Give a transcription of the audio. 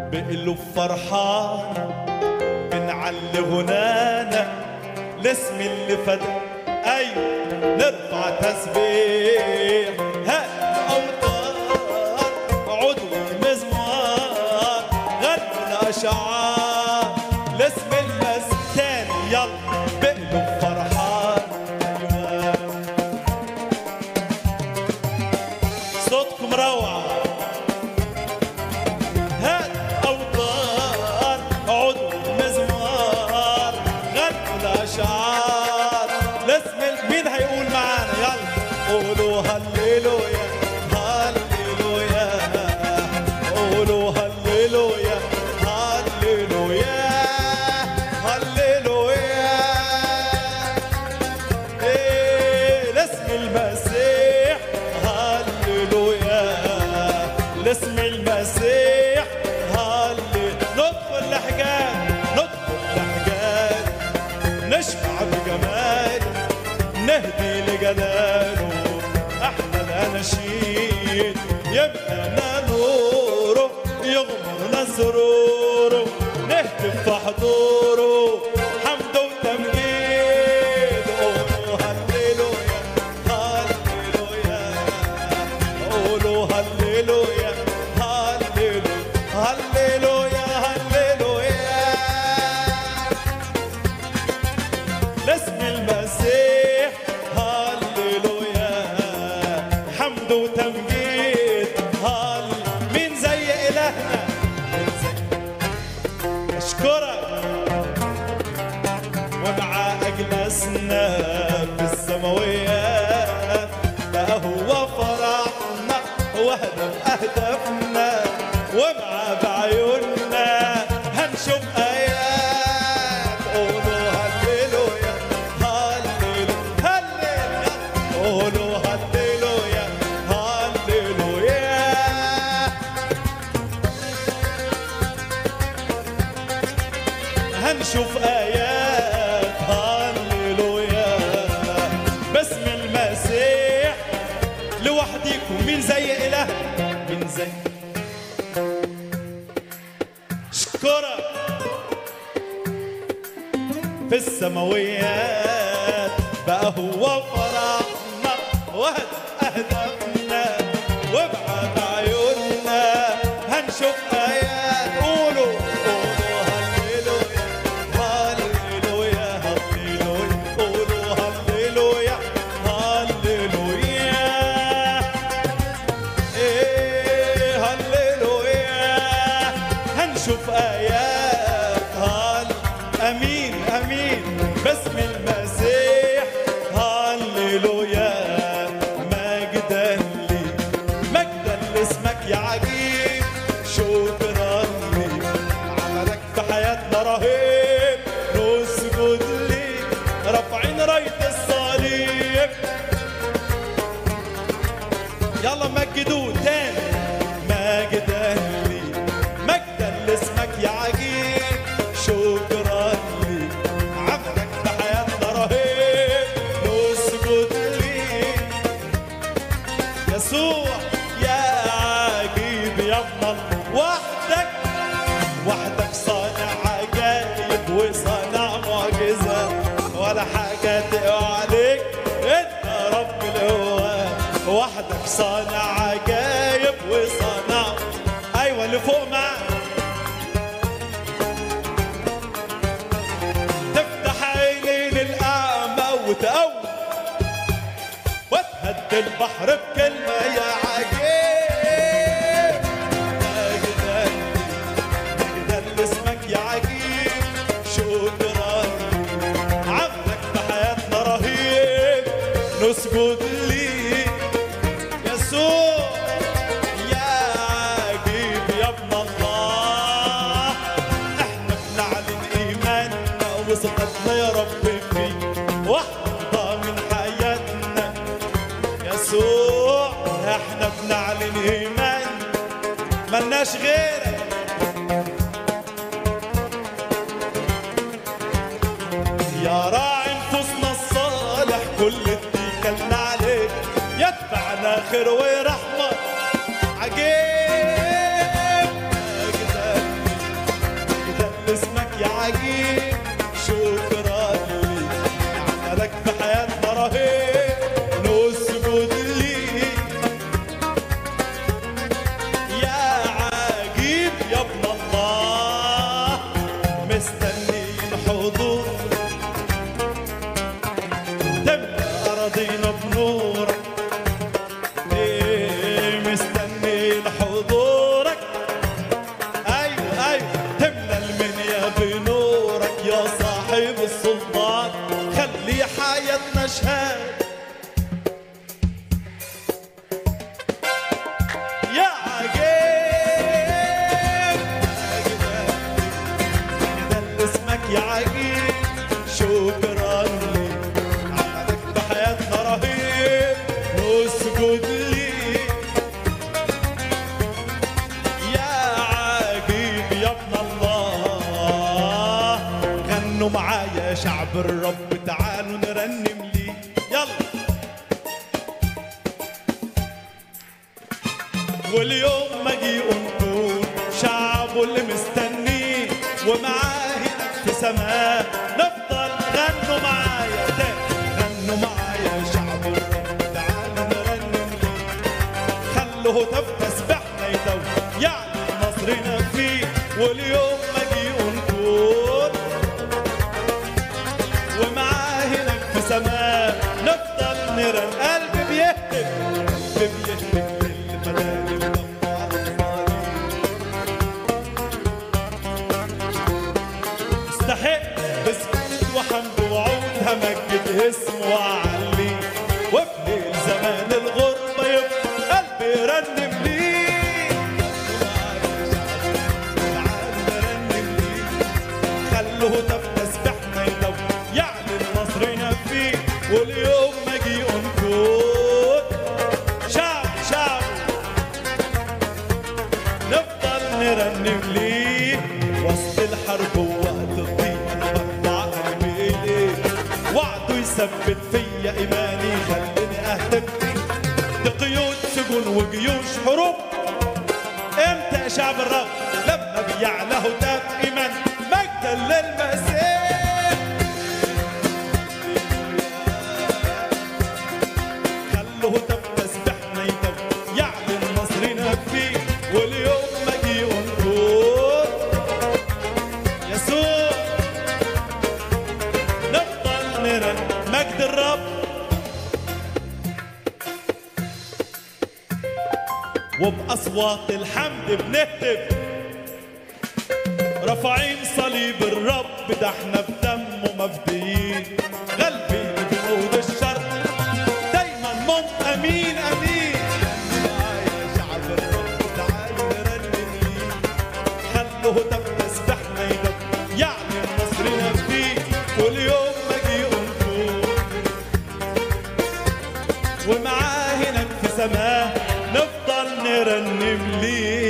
بقلوب فرحانة بنعلي غنانا الاسم اللي فدى أيوة نرفع تسبيح ها أوطان عضو المزمار غنوا الأشعار الاسم المستاني يلا بقلوب فرحان أيوة صوتكم روعة هات أوطان عضو مزمار غنوا الأشعار الاسم ال- مين هيقول معانا يلا قولوا هللويا هللويا قولوا هللويا هللويا هللويا إيه، لاسم المسيح هللويا لاسم المسيح هللويا ندخل لحجاب ندخل لحجاب نشبع بجمال نهدي لجلاله احلى الاناشيد يملانا نوره يغمرنا سروره نهتف في حضوره حمد وتمجيد قولوا هللويا هللويا قولوا هللويا هللويا هللويا هللويا لاسم المسيح هللويا حمد وتمجيد هل مين زي إلهنا مين زي أشكرك ومع أجلسنا في السماويات بقى هو فرحنا وهدف أهدافنا ومع بعيوننا هنشوف آيات قولوا هللويا هللويا هللويا قولوا هللويا هللويا هنشوف آيات هللويا باسم المسيح لوحديكم مين زي إله مين زي اشكرك في السماويات بقى هو فرحنا وهدف أهدافنا وابعد عيوننا هنشوف آيات قولوا قولوا هللويا هللويا هللويا قولوا هللويا هللويا إيه هللويا هنشوف آيات هل أمين أمين باسم المسيح هللويا مجدا لي مجدا لاسمك يا عجيب شكرا لي عملك في حياتنا رهيب نسجد ليك رافعين راية الصليب يلا مجدوه تاني مجدا لي مجدا لاسمك يا عجيب شكرا لي عملك في حياتنا رهيب نسجد ليك يسوع يا عجيب يا ابن الله وحدك وحدك صانع عجائب وصانع معجزة ولا حاجة تقوى عليك انت رب القوات وحدك صانع عجائب وصانع ايوه اللي فوق معاك تفتح عينين الاعمى وتقوم وتهدي البحر بكلمة يا عجيب مجدا مجدا لاسمك يا عجيب شكرا عملك في حياتنا رهيب نسجد ليك يسوع يا عجيب يا ابن الله احنا بنعلن ايماننا وثقتنا يا رب فيك واحدة من حياتنا يسوع احنا بنعلن ايمان ملناش غيرك يا راعي نفوسنا الصالح كل اتكلنا عليك يتبعنا خير ورحمة عجيب مجدك استشهاد يا عجيب ده اسمك يا عجيب شكرا لي عملك بحياتنا رهيب نسجد ليك يا عجيب يا ابن الله غنوا معايا يا شعب الرب تعالوا نرنم ليه يلا واليوم ما جي نكون شعبه اللي مستنيه ومعاه في سماه نفضل غنوا معايا ده غنوا معايا يا شعب الرب تعالوا نرنم ليه خلوا هتف تسبحنا يدور يعني نصرنا فيه واليوم ما جي نكون ومعاه هناك في سماه نفضل نرن قلبي بيهتف قلبي بيهتف للمداري ودمع الصليب استحق بسكوت وحمد وعود همجد اسمه وأعليه وفي ليل زمان الغربة يبقى قلبي يرنم ليه تعالوا نرنم ليه خلوه هتف تسبحنا يدور يعلن نصرنا فيه واليوم ما جي نكون شعب شعب نفضل نرنم ليه وسط الحرب ووقت الضيق انا برفع قلبي اليه وعده يثبت فيا ايماني خليني اهتم بيه دي قيود سجون وجيوش حروب امتى يا شعب الرب لما بيعلى هتاف ايمان مجدا للمسيح خلوا هتاف تسبحنا يدور يعلن نصرنا فيه واليوم ما جي نقول يسوع نفضل نرن مجد الرب وبأصوات الحمد بنهتف رافعين صليب الرب ده احنا بدمه مفديين غالبين بنود الشر دايما مم امين امين معايا يا شعب الرب تعالوا نرنم ليه خلوا هتف تسبحنا يدب يعني نصرنا فيه كل يوم ما جي نكون ومعاه هناك في سماه نفضل نرنم ليه